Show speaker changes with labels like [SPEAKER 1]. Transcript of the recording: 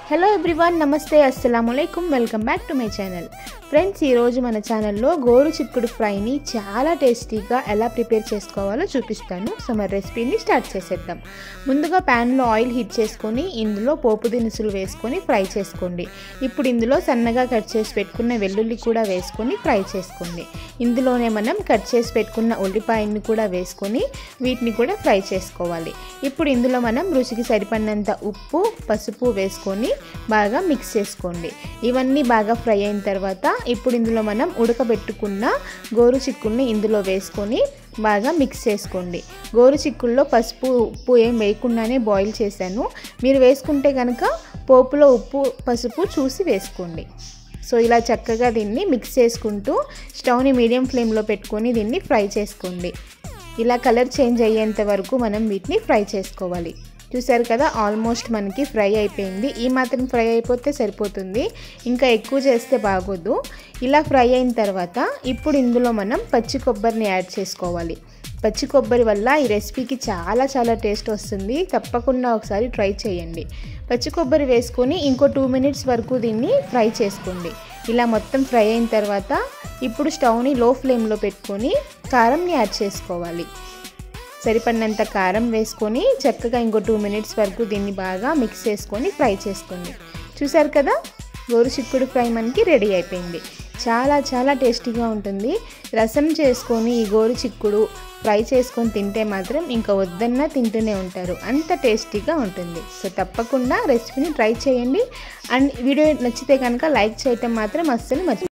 [SPEAKER 1] hello everyone నమస్తే అస్సలం welcome back to my channel friends ఈరోజు మన ఛానల్లో గోరు చిక్కుడు ఫ్రైని చాలా టేస్టీగా ఎలా ప్రిపేర్ చేసుకోవాలో చూపిస్తాను సో మరి రెసిపీని స్టార్ట్ చేసేద్దాం ముందుగా ప్యాన్లో ఆయిల్ హీట్ చేసుకొని ఇందులో పోపు దినుసులు వేసుకొని ఫ్రై చేసుకోండి ఇప్పుడు ఇందులో సన్నగా కట్ చేసి పెట్టుకున్న వెల్లుల్లి కూడా వేసుకొని ఫ్రై చేసుకోండి ఇందులోనే మనం కట్ చేసి పెట్టుకున్న ఉల్లిపాయని కూడా వేసుకొని వీటిని కూడా ఫ్రై చేసుకోవాలి ఇప్పుడు ఇందులో మనం రుచికి సరిపడినంత ఉప్పు పసుపు వేసుకొని బాగా మిక్స్ చేసుకోండి ఇవన్నీ బాగా ఫ్రై అయిన తర్వాత ఇప్పుడు ఇందులో మనం ఉడకబెట్టుకున్న గోరు చిక్కుల్ని ఇందులో వేసుకొని బాగా మిక్స్ చేసుకోండి గోరు చిక్కుల్లో పసుపు ఉప్పు ఏం వేయకుండానే బాయిల్ చేశాను మీరు వేసుకుంటే కనుక పోపులో ఉప్పు పసుపు చూసి వేసుకోండి సో ఇలా చక్కగా దీన్ని మిక్స్ చేసుకుంటూ స్టవ్ని మీడియం ఫ్లేమ్లో పెట్టుకొని దీన్ని ఫ్రై చేసుకోండి ఇలా కలర్ చేంజ్ అయ్యేంత వరకు మనం వీటిని ఫ్రై చేసుకోవాలి చూసారు కదా ఆల్మోస్ట్ మనకి ఫ్రై అయిపోయింది ఈ మాత్రం ఫ్రై అయిపోతే సరిపోతుంది ఇంకా ఎక్కువ చేస్తే బాగోదు ఇలా ఫ్రై అయిన తర్వాత ఇప్పుడు ఇందులో మనం పచ్చి కొబ్బరిని యాడ్ చేసుకోవాలి పచ్చి కొబ్బరి వల్ల ఈ రెసిపీకి చాలా చాలా టేస్ట్ వస్తుంది తప్పకుండా ఒకసారి ట్రై చేయండి పచ్చి కొబ్బరి వేసుకొని ఇంకో టూ మినిట్స్ వరకు దీన్ని ఫ్రై చేసుకోండి ఇలా మొత్తం ఫ్రై అయిన తర్వాత ఇప్పుడు స్టవ్ని లో ఫ్లేమ్లో పెట్టుకొని కారంని యాడ్ చేసుకోవాలి సరిపడినంత కారం వేసుకొని చక్కగా ఇంకో టూ మినిట్స్ వరకు దీన్ని బాగా మిక్స్ చేసుకొని ఫ్రై చేసుకోండి చూసారు కదా గోరు చిక్కుడు ఫ్రై మనకి రెడీ అయిపోయింది చాలా చాలా టేస్టీగా ఉంటుంది రసం చేసుకొని ఈ గోరు చిక్కుడు ఫ్రై చేసుకొని తింటే మాత్రం ఇంకా వద్దన్నా తింటూనే ఉంటారు అంత టేస్టీగా ఉంటుంది సో తప్పకుండా రెసిపీని ట్రై చేయండి అండ్ వీడియో నచ్చితే కనుక లైక్ చేయటం మాత్రం అస్సలు మర్చి